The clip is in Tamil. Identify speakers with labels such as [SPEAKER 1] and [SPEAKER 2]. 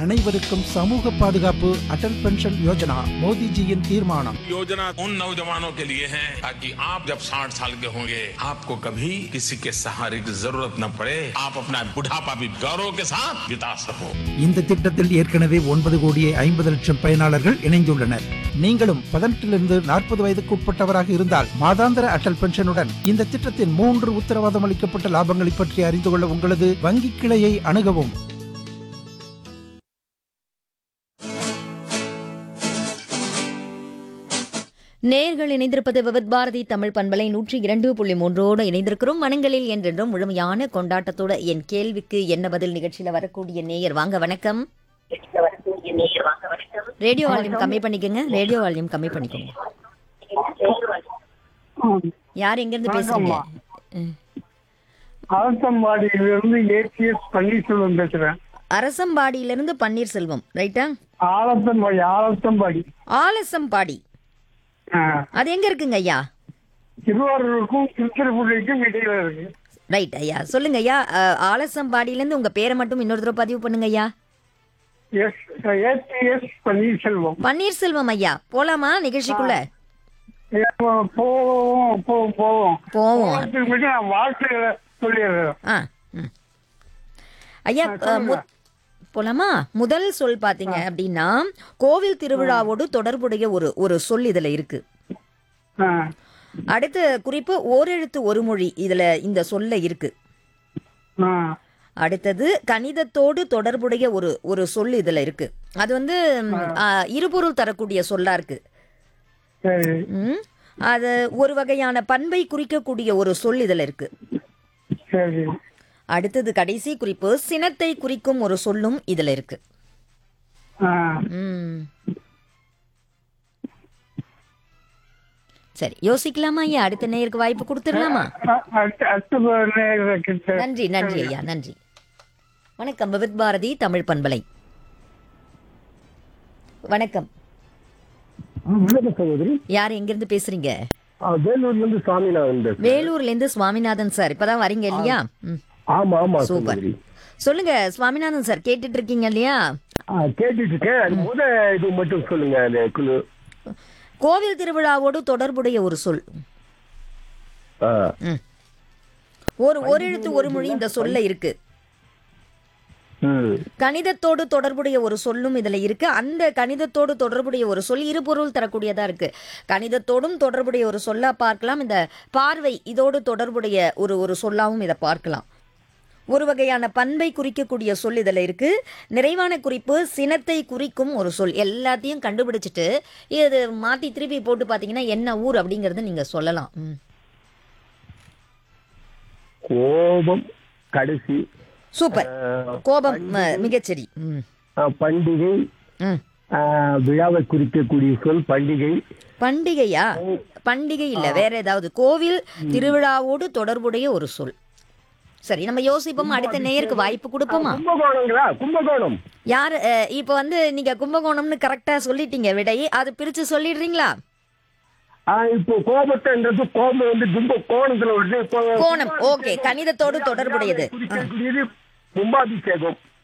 [SPEAKER 1] அனைவருக்கும் சமூக பாதுகாப்பு அடல் பென்ஷன் யோஜனா மோடிஜியின் தீர்மானம்
[SPEAKER 2] योजना उन नौजवानों के लिए है ताकि आप जब 60 साल के होंगे आपको कभी किसी के सहारे की जरूरत न पड़े आप अपना बुढ़ापा भी गौरव के साथ बिता सको
[SPEAKER 1] இந்த திட்டத்தில் ஏற்கனவே ஒன்பது கோடியே ஐம்பது லட்சம் பயனாளர்கள் இணைந்துள்ளனர் நீங்களும் பதினெட்டிலிருந்து நாற்பது வயதுக்கு உட்பட்டவராக இருந்தால் மாதாந்திர அடல் பென்ஷனுடன் இந்த திட்டத்தின் மூன்று உத்தரவாதம் அளிக்கப்பட்ட லாபங்களை பற்றி அறிந்து கொள்ள உங்களது வங்கி கிளையை அணுகவும்
[SPEAKER 3] நேர்கள் இணைந்திருப்பது விவித் பாரதி தமிழ் பண்பலை நூற்றி இரண்டு புள்ளி மூன்றோடு இணைந்திருக்கிறோம் மனங்களில் என்றென்றும் முழுமையான கொண்டாட்டத்தோட என் கேள்விக்கு என்ன பதில் நிகழ்ச்சியில வரக்கூடிய நேயர் வாங்க வணக்கம் ரேடியோ வால்யூம் கம்மி பண்ணிக்கோங்க ரேடியோ வால்யூம் கம்மி பண்ணிக்கோங்க யார் எங்க இருந்து பேசுறீங்க ம்.
[SPEAKER 4] ஆலத்தம்பாடியிலிருந்து ஏபிஎஸ் பன்னீர்செல்வம் பேசுறேன்
[SPEAKER 3] அரசம்பாடியிலிருந்து பன்னீர்செல்வம் ரைட்டா
[SPEAKER 4] ஆலத்தம்பாடி ஆலத்தம்பாடி
[SPEAKER 3] ஆலசம்பாடி
[SPEAKER 4] ஆ,
[SPEAKER 3] அது எங்க இருக்குங்க ஐயா
[SPEAKER 4] திருவாரூருக்கும் திருச்சிராப்பள்ளிக்கும் இடையில இருக்கு
[SPEAKER 3] ரைட் ஐயா சொல்லுங்க ஐயா அஹ், ஆலசம்பாடியிலேருந்து உங்க பேரை மட்டும் இன்னொரு தடவை பதிவு பண்ணுங்க ஐயா
[SPEAKER 4] எஸ் ஏபிஎஸ் பன்னீர்செல்வம்
[SPEAKER 3] பன்னீர்செல்வம் ஐயா போலாமா நிகழ்ச்சிக்குள்ள
[SPEAKER 4] ஏ, போவோம் போவோம் போவோம்
[SPEAKER 3] போவோம்
[SPEAKER 4] போறதுக்கு முன்னாடி நான் வாழ்த்துக்களை சொல்லிடுறேன்
[SPEAKER 3] ஆ ம். ஐயா அஹ், மு- போலாமா முதல் சொல் பாத்தீங்க அப்படின்னா கோவில் திருவிழாவோடு தொடர்புடைய ஒரு ஒரு சொல் இதுல இருக்கு
[SPEAKER 4] ஆ,
[SPEAKER 3] அடுத்த குறிப்பு ஓரெழுத்து ஒரு மொழி இதுல இந்த சொல்ல இருக்கு
[SPEAKER 4] ஆ,
[SPEAKER 3] அடுத்தது கணிதத்தோடு தொடர்புடைய ஒரு ஒரு சொல் இதுல இருக்கு அது வந்து ம், ஆ, இருபொருள் தரக்கூடிய சொல்லா இருக்கு
[SPEAKER 4] சரி
[SPEAKER 3] ம். அது ஒரு வகையான பண்பை குறிக்கக்கூடிய ஒரு சொல் இதுல இருக்கு
[SPEAKER 4] சரி
[SPEAKER 3] அடுத்தது கடைசி குறிப்பு சினத்தை குறிக்கும் ஒரு சொல்லும் இதுல இருக்கு
[SPEAKER 4] ஆ,
[SPEAKER 3] ம். சரி யோசிக்கலாமா ஐயா அடுத்த நேருக்கு வாய்ப்பு கொடுத்துடலாமா
[SPEAKER 4] அ- அடுத்த அடுத்த நேரம் கிட்ட
[SPEAKER 3] நன்றி நன்றி ஐயா நன்றி வணக்கம் விவித் பாரதி தமிழ் பண்பலை வணக்கம்
[SPEAKER 5] வணக்கம் சகோதரி
[SPEAKER 3] யார் எங்கிருந்து பேசுறீங்க
[SPEAKER 5] ஆ, வேலூர்ல இருந்து சாமிநாதன் பேசுறேன்
[SPEAKER 3] வேலூர்ல இருந்து சுவாமிநாதன் சார் இப்பதான் வரீங்க இல்லையா ம்.
[SPEAKER 5] ஆமா ஆமா
[SPEAKER 3] சூப்பர்
[SPEAKER 5] சகோதரி
[SPEAKER 3] சொல்லுங்க சுவாமிநாதன் சார் கேட்டுட்டு இருக்கீங்க இல்லையா
[SPEAKER 5] ஆ, கேட்டுட்டு இருக்கேன் அது முத இது மட்டும் சொல்லுங்க அந்த குழு
[SPEAKER 3] கோவில் திருவிழாவோடு தொடர்புடைய ஒரு சொல்
[SPEAKER 5] ஆ,
[SPEAKER 3] ஒரு ஒரு எழுத்து ஒரு மொழி இந்த சொல்ல இருக்கு
[SPEAKER 5] ம்,
[SPEAKER 3] கணிதத்தோடு தொடர்புடைய ஒரு சொல்லும் இதுல இருக்கு அந்த கணிதத்தோடு தொடர்புடைய ஒரு சொல் இருபொருள் தரக்கூடியதா இருக்கு கணிதத்தோடும் தொடர்புடைய ஒரு சொல்லா பார்க்கலாம் இந்த பார்வை இதோடு தொடர்புடைய ஒரு ஒரு சொல்லாவும் இதை பார்க்கலாம் ஒரு வகையான பண்பை குறிக்கக்கூடிய சொல் இதில் இருக்கு நிறைவான குறிப்பு சினத்தை குறிக்கும் ஒரு சொல் எல்லாத்தையும் கண்டுபிடிச்சிட்டு இது மாத்தி திருப்பி போட்டு பார்த்தீங்கன்னா என்ன ஊர் அப்படிங்கறத நீங்க சொல்லலாம் ம்.
[SPEAKER 5] கோபம் கடைசி
[SPEAKER 3] சூப்பர்
[SPEAKER 5] ஆ,
[SPEAKER 3] கோபம் ம- மிகச்சரி ம்
[SPEAKER 5] ஆ, பண்டிகை
[SPEAKER 3] ம்
[SPEAKER 5] ஆ, விழாவை குறிக்கக்கூடிய சொல் பண்டிகை
[SPEAKER 3] பண்டிகையா பண்டிகை இல்ல வேற ஏதாவது கோவில் திருவிழாவோடு தொடர்புடைய ஒரு சொல் சரி நம்ம யோசிப்போம் அடுத்த நேயருக்கு வாய்ப்பு கொடுப்போமா
[SPEAKER 5] கும்பகோணங்களா கும்பகோணம்
[SPEAKER 3] யார் அஹ், இப்போ வந்து நீங்க கும்பகோணம்னு கரெக்டா சொல்லிட்டீங்க விடை அது பிரிச்சு சொல்லிடுறீங்களா
[SPEAKER 5] ஆ, இப்போ கோபத்தைன்றது கோபம் வந்து கும்ப கோணத்துல வருது இப்போ
[SPEAKER 3] கோணம் ஓகே கணிதத்தோடு தொடர்புடையது
[SPEAKER 5] குறிக்கக்கூடியது கும்பாபிஷேகம்